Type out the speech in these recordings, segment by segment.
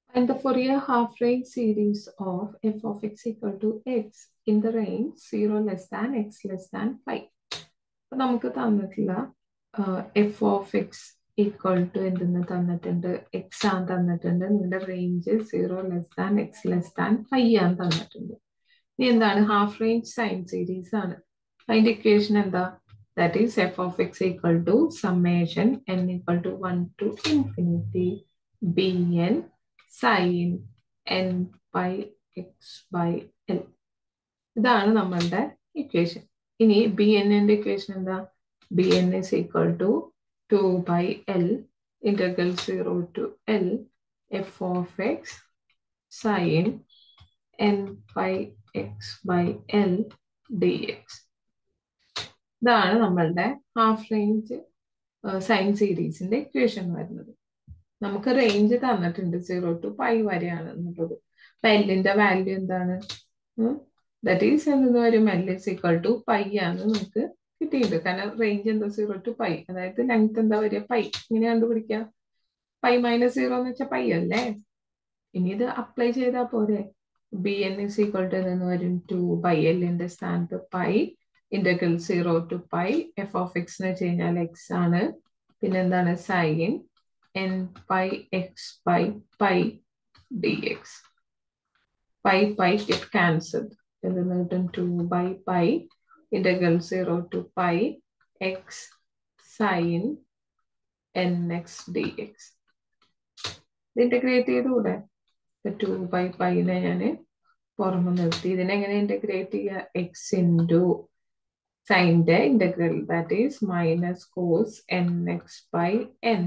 And the Fourier half-range series of f of x equal to x in the range 0 less than x less than 5. അപ്പൊ നമുക്ക് തന്നിട്ടുള്ള F of X equal to എന്തെന്ന് തന്നിട്ടുണ്ട് X ആണ് തന്നിട്ടുണ്ട് നിങ്ങളുടെ range zero less than X less than five ആണ് തന്നിട്ടുണ്ട് ഇനി എന്താണ് ഹാഫ് റേഞ്ച് സൈൻ സീരീസ് ആണ് അതിന്റെ ഇക്വേഷൻ എന്താ that is F of X equal to summation N equal to one to infinity B N sine N by X by L ഇതാണ് നമ്മളുടെ equation ഇനി ബി എന്നിന്റെ ഇക്വേഷൻ എന്താ B N is equal to two by L integral zero to L F of X sine N by X by L D X ഇതാണ് നമ്മളുടെ half range sine സീരീസിന്റെ equation വരുന്നത് നമുക്ക് റേഞ്ച് തന്നിട്ടുണ്ട് zero to pi വരെയാണ് എന്നുള്ളത് അപ്പൊ എല്ലിന്റെ വാല്യൂ എന്താണ് ദറ്റ് ഈസ് എന്ന് വരും L is equal to pi ആണ് നമുക്ക് കിട്ടിയിട്ടുണ്ട് കാരണം റേഞ്ച് എന്താ സീറോ ടു പൈ അതായത് ലെങ്ത് എന്താ വരിക പൈ ഇങ്ങനെ കണ്ടുപിടിക്കാം പൈ മൈനസ് സീറോ എന്ന് വെച്ചാൽ പൈ അല്ലേ ഇനി ഇത് അപ്ലൈ ചെയ്താൽ പോരെ B N is equal to എന്ന് വരും ടു പൈ എല്ലിന്റെ സ്ഥാനത്ത് pi integral zero to pi F of X എന്ന് വെച്ച് കഴിഞ്ഞാൽ എക്സ് ആണ് പിന്നെന്താണ് sine n pi x by pi dx. Pi pi get cancelled. And then written 2 by pi integral 0 to pi x sin nx dx. Integrate ചെയ്തുകൂടെ two by പൈനെ ഞാൻ പുറമെ നിർത്തി ഇതിനെങ്ങനെ ഇന്റഗ്രേറ്റ് ചെയ്യുക എക്സ് ഇൻറ്റു സൈൻ്റെ integral that is minus cos N X by N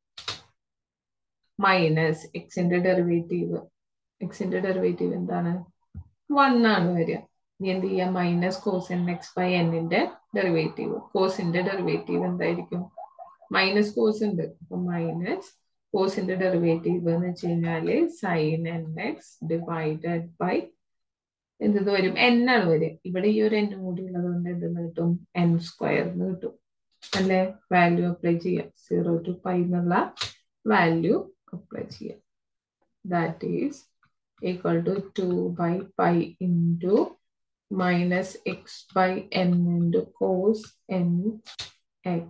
minus എക്സിന്റെ derivative എക്സിന്റെ ഡെറിവേറ്റീവ് എന്താണ് വൺ ആണ് വരിക ഇനി എന്ത് ചെയ്യാം minus cos N X by എന്നിന്റെ ഡെറിവേറ്റീവ് കോസിന്റെ ഡെറിവേറ്റീവ് എന്തായിരിക്കും മൈനസ് കോസ് ഉണ്ട് അപ്പൊ മൈനസ് കോസിന്റെ ഡെറിവേറ്റീവ് എന്ന് വെച്ച് കഴിഞ്ഞാല് sine N X divided by എന്ത് വരും എൻ ആണ് വരിക ഇവിടെ ഈ ഒരു എന്നും കൂടി ഉള്ളത് കൊണ്ട് എന്തെന്ന് കിട്ടും എൻ സ്ക്വയർ എന്ന് കിട്ടും അല്ലെ വാല്യൂ അപ്ലൈ ചെയ്യാം സീറോ ടു പൈ എന്നുള്ള value apply here. That is equal to 2 by pi into minus x by n into cos n x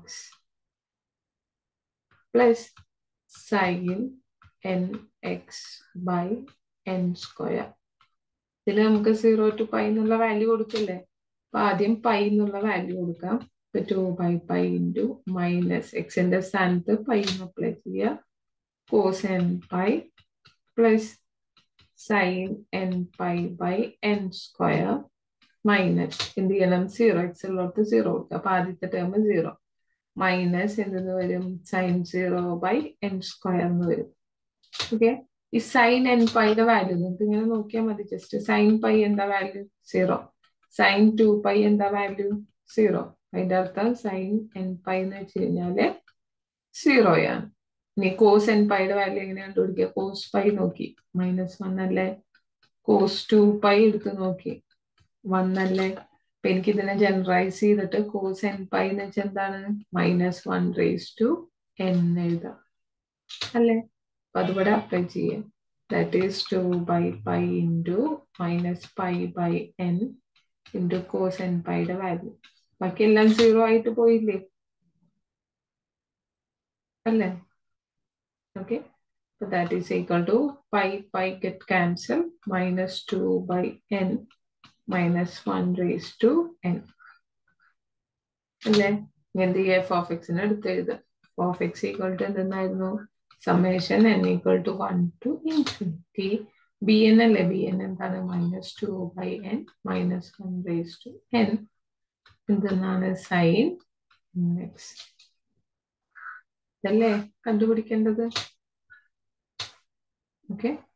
plus sin n x by n square. ഇതിൽ നമുക്ക് zero to pi എന്നുള്ള value കൊടുക്കില്ലേ അപ്പൊ ആദ്യം pi എന്നുള്ള value കൊടുക്കാം two by pi into minus എക്സിന്റെ സ്ഥാനത്ത് പൈ അപ്ലൈ ചെയ്യുക cos n pi plus sin n pi by n square minus എന്ത് ചെയ്യണം സീറോ എക്സിലോട്ട് സീറോ കൊടുക്കുക അപ്പൊ ആദ്യത്തെ ടേം സീറോ മൈനസ് എന്തെന്ന് വരും sine zero by N square എന്ന് വരും ഓക്കെ ഈ സൈൻ എൻ പൈയുടെ വാല്യൂ നിങ്ങൾക്ക് ഇങ്ങനെ നോക്കിയാൽ മതി ജസ്റ്റ് സൈൻ പൈ എന്താ value zero sine two pi എന്താ വാല്യൂ സീറോ അതിന്റെ അർത്ഥം സൈൻ എൻ പൈ എന്ന് വെച്ച് കഴിഞ്ഞാല് സീറോയാണ് ഇനി കോസ് എൻ പൈയുടെ വാല്യൂ എങ്ങനെ കണ്ടുപിടിക്കുക കോസ് പൈ നോക്കി മൈനസ് വൺ അല്ലേ കോസ് ടു പൈ എടുത്ത് നോക്കി വൺ അല്ലേ അപ്പൊ എനിക്ക് ഇതിനെ ജനറലൈസ് ചെയ്തിട്ട് കോസ് എൻ പൈ എന്ന് വെച്ചാൽ എന്താണ് minus one raise to N എഴുതാം അല്ലേ അപ്പൊ അതിവിടെ അപ്ലൈ ചെയ്യാം that is two by pi into minus pi by N into cos N പൈയുടെ വാല്യൂ ബാക്കി എല്ലാം സീറോ ആയിട്ട് പോയില്ലേ അല്ലേ okay so that is equal to pi pi get cancelled minus 2 by n minus 1 raised to n അല്ലേ എന്ത് ചെയ്യുക F of എക്സിന് എടുത്ത് എഴുതുക ഓഫ് എക്സ് ഈക്വൽ ടു എന്തെന്നായിരുന്നു summation N equal to one to infinity B N അല്ലേ B N എന്താണ് minus two by N minus one raise to N എന്തെന്നാണ് സൈൻ എക്സ് ഇതല്ലേ കണ്ടുപിടിക്കേണ്ടത് ഓക്കെ